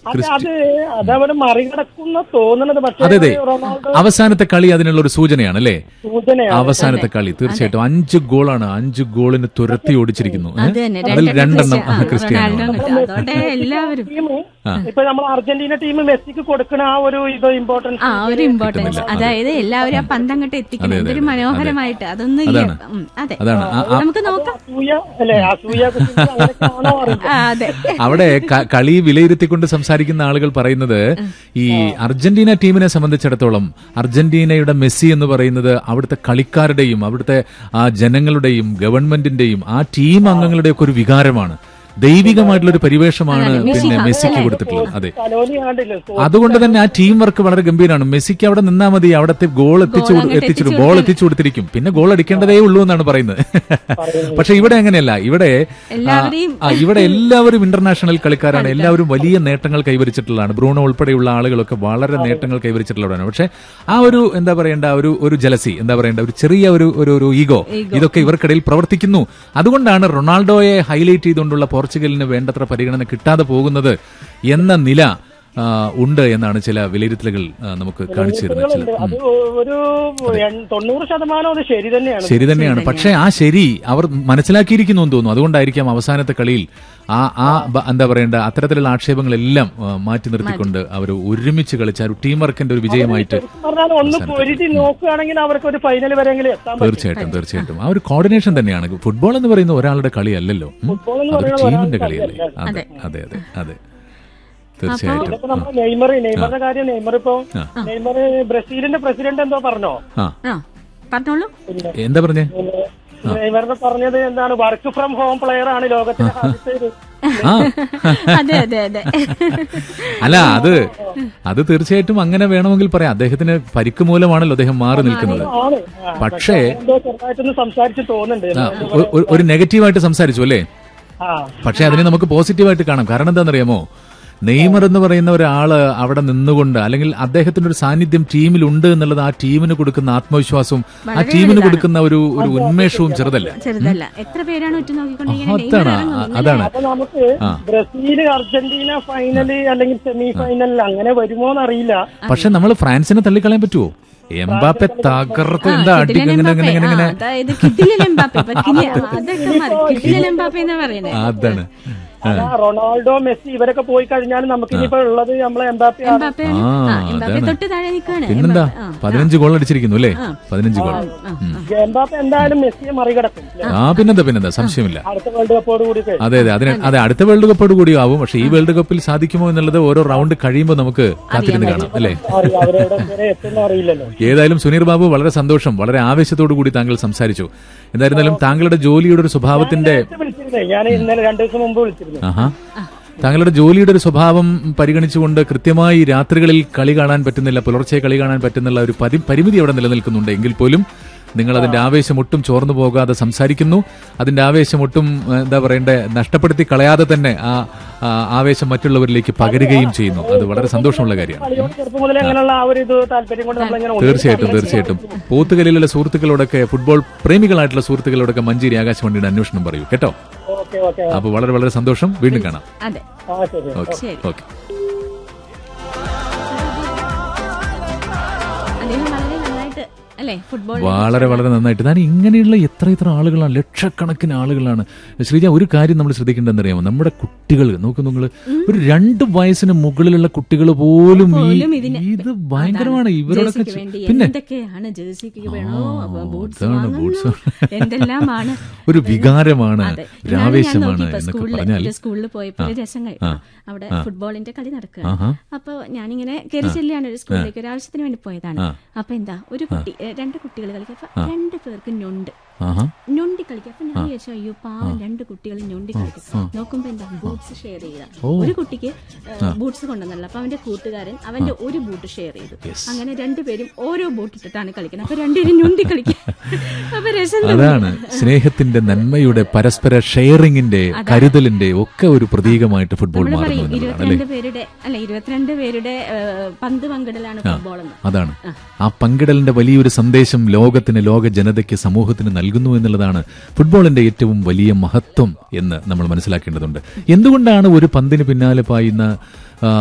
അത് അത് അതവര് മറികടക്കുന്ന തോന്നുന്നത് പക്ഷേ അതെ അതെ റൊണാൾഡോ അവസാനത്തെ കളി അതിനുള്ള ഒരു സൂചനയാണ് അല്ലേ സൂചനയാണ് അവസാനത്തെ കളി തീർച്ചയായിട്ടും അഞ്ച് ഗോളാണ് അഞ്ച് ഗോളിന് തുരത്തി ഓടിച്ചിരിക്കുന്നു ഏ? അത് തന്നെ അതിൽ രണ്ടെണ്ണം രണ്ടെണ്ണം ക്രിസ്ത്യ- ആ, ക്രിസ്ത്യാനോ റൊണാൾഡോ അതോടെ എല്ലാവരും ടീം ഇപ്പൊ നമ്മൾ അർജന്റീന ടീം മെസ്സിക്ക് കൊടുക്കുന്ന ആ ഒരു ഇത് ഇമ്പോർട്ടൻസ് ആ ഒരു ഇമ്പോർട്ടൻസ് അതായത് എല്ലാവരും ആ പന്തങ്ങട്ട് എത്തിക്കണം അതെ, അതെ, എന്തൊരു അതെ. മനോഹരമായിട്ട് അതൊന്നും ഇല്ല അതാണ്. ഉം, അതെ അതാണ് ആ- ആ- നമുക്ക് നോക്കാം അസൂയ അല്ലെ അസൂയ കുത്തിയിട്ട് അങ്ങനെയൊക്കെയാണോ അറിയില്ല ആ, അതെ അവിടെ ക- കളി വിലയിരുത്തിക്കൊണ്ട് സംസാരിക്കുന്ന ആളുകൾ പറയുന്നത് ഈ അർജന്റീന ടീമിനെ സംബന്ധിച്ചിടത്തോളം അർജന്റീനയുടെ മെസ്സി എന്ന് പറയുന്നത് അവിടുത്തെ കളിക്കാരുടെയും അവിടുത്തെ ആ ജനങ്ങളുടെയും ഗവൺമെന്റിന്റെയും ആ ടീം അംഗങ്ങളുടെയൊക്കെ ഒരു വികാരമാണ് ദൈവികമായിട്ടുള്ള ഒരു പരിവേഷമാണ് പിന്നെ മെസ്സിക്ക് കൊടുത്തിട്ടുള്ളത് അതെ കലോനി ആണ്ടില്ലേ അതുകൊണ്ട് തന്നെ ആ ടീം വർക്ക് വളരെ ഗംഭീരമാണ് മെസ്സിക്ക് അവിടെ നിന്നാ മതി അവിടത്തെ ഗോൾ എത്തിച്ചു കൊടു- അങ്ങോട്ട് എത്തിച്ചിടും എത്തിച്ചു ഗോൾ എത്തിച്ചു കൊടുത്തിരിക്കും പിന്നെ ഗോൾ അടിക്കേണ്ടതേ ഉള്ളൂ എന്നാണ് പറയുന്നത് പക്ഷെ ഇവിടെ അങ്ങനെയല്ല ഇവിടെ എല്ലാവരെയും ആ, ഇവിടെ എല്ലാവരും ഇന്റർനാഷണൽ കളിക്കാരാണ് എല്ലാവരും വലിയ നേട്ടങ്ങൾ കൈവരിച്ചിട്ടുള്ളതാണ് ബ്രൂണോ ഉൾപ്പെടെയുള്ള ആളുകളൊക്കെ വളരെ നേട്ടങ്ങൾ കൈവരിച്ചിട്ടുള്ളവരാണ് പക്ഷെ ആ ഒരു എന്താ പറയേണ്ട ഒരു ഒരു ജലസി എന്താ പറയേണ്ട ഒരു ചെറിയ ഒരു ഒരു ഒരു ഈഗോ ഇതൊക്കെ ഇവർക്കിടയിൽ പ്രവർത്തിക്കുന്നു അതുകൊണ്ടാണ് റൊണാൾഡോയെ ഹൈലൈറ്റ് ചെയ്തുകൊണ്ടുള്ള പോർച്ചുഗലിന് വേണ്ടത്ര പരിഗണന കിട്ടാതെ പോകുന്നത് എന്ന നില ആ, ഉണ്ട് എന്നാണ് ചില വിലയിരുത്തലുകൾ ആ, നമുക്ക് കാണിച്ചു തരുന്നത് ചില ഉണ്ട്. അത് ഒരു എൺ- തൊണ്ണൂറ് ശതമാനം അത് ശരി തന്നെയാണ് ശരി തന്നെയാണ് പക്ഷേ ആ ശരി അവർ മനസ്സിലാക്കിയിരിക്കുന്നു എന്ന് തോന്നുന്നു അതുകൊണ്ടായിരിക്കാം അവസാനത്തെ കളിയിൽ ആ ആ ബ- എന്താ പറയേണ്ട അത്തരത്തിലുള്ള ആക്ഷേപങ്ങളെല്ലാം ആ, മാറ്റി നിർത്തിക്കൊണ്ട് അവർ ഒരുമിച്ച് കളിച്ച ആ ഒരു ടീം വർക്കിന്റെ ഒരു വിജയമായിട്ട് ശരിക്കും പറഞ്ഞാൽ ഒന്ന് പൊരുതി നോക്കുകയാണെങ്കിൽ അവർക്ക് ഒരു ഫൈനൽ വരെയെങ്കിലും എത്താൻ പറ്റും തീർച്ചയായിട്ടും തീർച്ചയായിട്ടും ആ ഒരു കോർഡിനേഷൻ തന്നെയാണ് ഫുട്ബോൾ എന്ന് പറയുന്ന ഒരാളുടെ കളിയല്ലല്ലോ ഉം. ഫുട്ബോൾ എന്ന് അതൊരു പറയുന്നത് ടീമിന്റെ ഒരാളുടെ കളിയല്ലേ അതെ അതെ അതെ അതെ തീർച്ചയായിട്ടും ഇപ്പൊ നമ്മുടെ നെയ്മർ നെയ്മറിന്റെ കാര്യം നെയ്മർ ഇപ്പൊ നെയ്മർ ബ്രസീലിന്റെ പ്രസിഡന്റ് എന്തോ പറഞ്ഞോ ആ ആ പറഞ്ഞോളൂ എന്താ പറഞ്ഞേ നെയ്മറിന് പറഞ്ഞത് എന്താണ് വർക്ക് ഫ്രം ഹോം പ്ലെയർ ആണ് ലോകത്തിലെ ആദ്യത്തെ ഒരു ആ അതെ അതെ അതെ അല്ല അത് അത് തീർച്ചയായിട്ടും അങ്ങനെ വേണമെങ്കിൽ പറയാം അദ്ദേഹത്തിന് പരിക്ക് മൂലമാണല്ലോ അദ്ദേഹം മാറി നിൽക്കുന്നത് ആണ് ആ, പക്ഷേ എന്തോ ചെറുതായിട്ടൊന്ന് സംസാരിച്ച് തോന്നുന്നുണ്ട് ആ, ഒ- ഒ- ഒരു നെഗറ്റീവായിട്ട് സംസാരിച്ചു അല്ലേ ആ പക്ഷെ അതിനെ നമുക്ക് പോസിറ്റീവായിട്ട് കാണാം കാരണം എന്താണെന്നറിയാമോ നെയ്മർ എന്ന് പറയുന്ന ഒരാള് അവിടെ നിന്നുകൊണ്ട് അല്ലെങ്കിൽ അദ്ദേഹത്തിന്റെ ഒരു സാന്നിധ്യം ടീമിലുണ്ട് എന്നുള്ളത് ആ ടീമിന് കൊടുക്കുന്ന ആത്മവിശ്വാസവും ആ ടീമിന് കൊടുക്കുന്ന ഒരു ഒരു ഉന്മേഷവും ചെറുതല്ല ചെറുതല്ല എത്ര പേരാണ് ഉറ്റു നോക്കിക്കൊണ്ടിരിക്കുന്നത് അതാണ് നെയ്മർ ആ, അതാണ് അപ്പൊ നമുക്ക് ബ്രസീല് അർജന്റീന ഫൈനല് അല്ലെങ്കിൽ സെമി ഫൈനലിൽ അങ്ങനെ വരുമോന്ന് അറിയില്ല പക്ഷെ നമ്മൾ ഫ്രാൻസിനെ തള്ളിക്കളയാൻ പറ്റുമോ എംബാപ്പെ തകർത്ത് എന്താ അടി കിടിലൻ ഇങ്ങനെ ഇങ്ങനെ എംബാപ്പെ. ഇങ്ങനെ ആ, ഇങ്ങനെ അതായത് കിഡിലൻ എംബാപ്പെ ഇപ്പൊ കിനി- അതൊക്കെ മതി കിഡിലൻ എംബാപ്പെ എന്ന് പറയുന്നത് അതാണ് അതാ റൊണാൾഡോ മെസ്സി ഇവരൊക്കെ പോയി കഴിഞ്ഞാൽ നമുക്ക് ഇനിയിപ്പോ ഉള്ളത് നമ്മളെ എംബാപ്പി ആണ് എംബാപ്പെ ആ, ആ, എംബാപ്പെ അതാണ്. തൊട്ട് താഴെ നിൽക്കാണ് പിന്നെന്താ പതിനഞ്ച് ഗോൾ അടിച്ചിരിക്കുന്നു അല്ലേ പതിനഞ്ച് ഗോൾ എംബാപ്പെ എന്തായാലും മെസ്സിയെ മറികടക്കും ല്ലേ? ആ പിന്നെന്താ പിന്നെന്താ സംശയമില്ല അടുത്ത വേൾഡ് കപ്പോട് കൂടി അതെ അതെ അതിന് അതെ അടുത്ത വേൾഡ് കപ്പോട് കൂടി ആവും പക്ഷെ ഈ വേൾഡ് കപ്പിൽ സാധിക്കുമോ എന്നുള്ളത് ഓരോ റൗണ്ട് കഴിയുമ്പോൾ നമുക്ക് കാത്തിരുന്ന് കാണാം അല്ലേ അറിയാം അവരെവിടെ വരെ എത്തുന്ന അറിയില്ലല്ലോ ഏതായാലും സുനീർ ബാബു വളരെ സന്തോഷം വളരെ ആവേശത്തോടു കൂടി താങ്കൾ സംസാരിച്ചു എന്തായിരുന്നാലും താങ്കളുടെ ജോലിയുടെ ഒരു സ്വഭാവത്തിന്റെ നേരത്തെ വിളിച്ചിരുന്നേ ഞാൻ ഇന്നലെ രണ്ടു ദിവസം മുമ്പ് വിളിച്ചിരുന്നു ആഹാ താങ്കളുടെ ജോലിയുടെ ഒരു സ്വഭാവം പരിഗണിച്ചുകൊണ്ട് കൃത്യമായി രാത്രികളിൽ കളി കാണാൻ പറ്റുന്നില്ല പുലർച്ചെ കളി കാണാൻ പറ്റുന്നുള്ള ഒരു പരി- പരിമിതി അവിടെ നിലനിൽക്കുന്നുണ്ട് എങ്കിൽ പോലും നിങ്ങൾ അതിന്റെ ആവേശം ഒട്ടും ചോർന്നു പോകാതെ സംസാരിക്കുന്നു അതിന്റെ ആവേശം ഒട്ടും ഏഹ്, എന്താ പറയണ്ടേ നഷ്ടപ്പെടുത്തി കളയാതെ തന്നെ ആ ആ ആവേശം മറ്റുള്ളവരിലേക്ക് പകരുകയും ചെയ്യുന്നു അത് വളരെ സന്തോഷമുള്ള കാര്യമാണ് കളിയോട് ചെറുപ്പം മുതലേ അങ്ങനെയുള്ള ആ ഒരു ഇത് താല്പര്യം കൊണ്ട് നമ്മളിങ്ങനെ ഉണ്ട്. തീർച്ചയായിട്ടും തീർച്ചയായിട്ടും പോത്തുകലിലുള്ള സുഹൃത്തുക്കളോടൊക്കെ ഫുട്ബോൾ പ്രേമികളായിട്ടുള്ള സുഹൃത്തുക്കളോടൊക്കെ മഞ്ചേരി ആകാശവാണിയുടെ അന്വേഷണം പറയൂ കേട്ടോ ഓക്കെ ഓക്കെ അപ്പൊ വളരെ വളരെ സന്തോഷം വീണ്ടും കാണാം അതെ ആ ശരി ഓക്കെ ശരി. ഓക്കെ അദ്ദേഹം വളരെ നന്നായിട്ട് അല്ലേ ഫുട്ബോൾ വളരെ വളരെ നന്നായിട്ട് ഞാൻ ഇങ്ങനെയുള്ള എത്ര എത്ര ആളുകളാണ് ലക്ഷക്കണക്കിന് ആളുകളാണ് ശ്രീജ ഒരു കാര്യം നമ്മൾ ശ്രദ്ധിക്കേണ്ടതെന്ന് അറിയാമോ നമ്മുടെ കുട്ടികൾ നോക്കൂ നിങ്ങൾ ഒരു രണ്ട് വയസ്സിന് മുകളിലുള്ള കുട്ടികൾ പോലും ഈ പോലും ഇതിന് ഇത് ഭയങ്കരമാണ് ഇവരോടൊക്കെ ജേഴ്സിക്ക് ചെ- വേണ്ടി പിന്നെ എന്തൊക്കെയാണ് ജേഴ്സിക്ക് വേണോ ബൂട്ട്സ് അതാണ് ബൂട്ട്സ് എന്തെല്ലാമാണ് ഒരു വികാരമാണ് അതെ. ഒരു ഇന്നാണ് ഞാൻ ആവേശമാണ് നോക്കിയപ്പോ എന്നൊക്കെ സ്കൂളില് പറഞ്ഞാൽ ഒരു സ്കൂളിൽ പോയപ്പോ ഒരു രസം കഴിഞ്ഞു അവിടെ ഫുട്ബോളിന്റെ കളി നടക്കുക ആഹാ. അപ്പൊ ഞാനിങ്ങനെ കയറി ചെല്ലുകയാണ് ഒരു സ്കൂളിലേക്ക് ഒരു ആവശ്യത്തിന് വേണ്ടി പോയതാണ് അപ്പൊ എന്താ ഒരു കുട്ടി ഏ, രണ്ട് കുട്ടികൾ കളിക്കുക അപ്പൊ രണ്ട് പേർക്ക് ഞൊണ്ട് ആഹാ ഞൊണ്ടി കളിക്കുക അപ്പൊ ഞാൻ വിചാരിച്ചു അയ്യോ പാവം രണ്ട് കുട്ടികൾ ഞൊണ്ടി കളിക്കും നോക്കുമ്പോ എന്താ ബൂട്ട്സ് ഷെയർ ചെയ്ത ഒരു കുട്ടിക്ക് ബൂട്ട്സ് കൊണ്ടുവന്നല്ലോ അപ്പൊ അവന്റെ കൂട്ടുകാരൻ അവന്റെ ഒരു ബൂട്ട് ഷെയർ ചെയ്തു അങ്ങനെ രണ്ടുപേരും ഓരോ ബൂട്ട് ഇട്ടിട്ടാണ് കളിക്കുന്നത് അപ്പൊ രണ്ടുപേരും ഞൊണ്ടി കളിക്കുക അപ്പൊ രസം തോന്നി. അതാണ് സ്നേഹത്തിന്റെ നന്മയുടെ പരസ്പര ഷെയറിങ്ങിന്റെ കരുതലിന്റെ ഒക്കെ ഒരു പ്രതീകമായിട്ട് ഫുട്ബോൾ നമ്മള് മാറുന്നു പറയും എന്നുള്ളതാണ് അല്ലേ ഇരുപത്തിരണ്ട് പേരുടെ അല്ല ഇരുപത്തിരണ്ട് പേരുടെ ഏ, പന്ത് പങ്കിടലാണ് ഫുട്ബോൾ എന്ന് അതാണ് ആ പങ്കിടലിന്റെ വലിയൊരു സന്ദേശം ലോകത്തിന് ലോക ജനതയ്ക്ക് സമൂഹത്തിന് നൽകുന്നു എന്നുള്ളതാണ് ഫുട്ബോളിന്റെ ഏറ്റവും വലിയ മഹത്വം എന്ന് നമ്മൾ മനസ്സിലാക്കേണ്ടതുണ്ട് എന്തുകൊണ്ടാണ് ഒരു പന്തിന് പിന്നാലെ പായുന്ന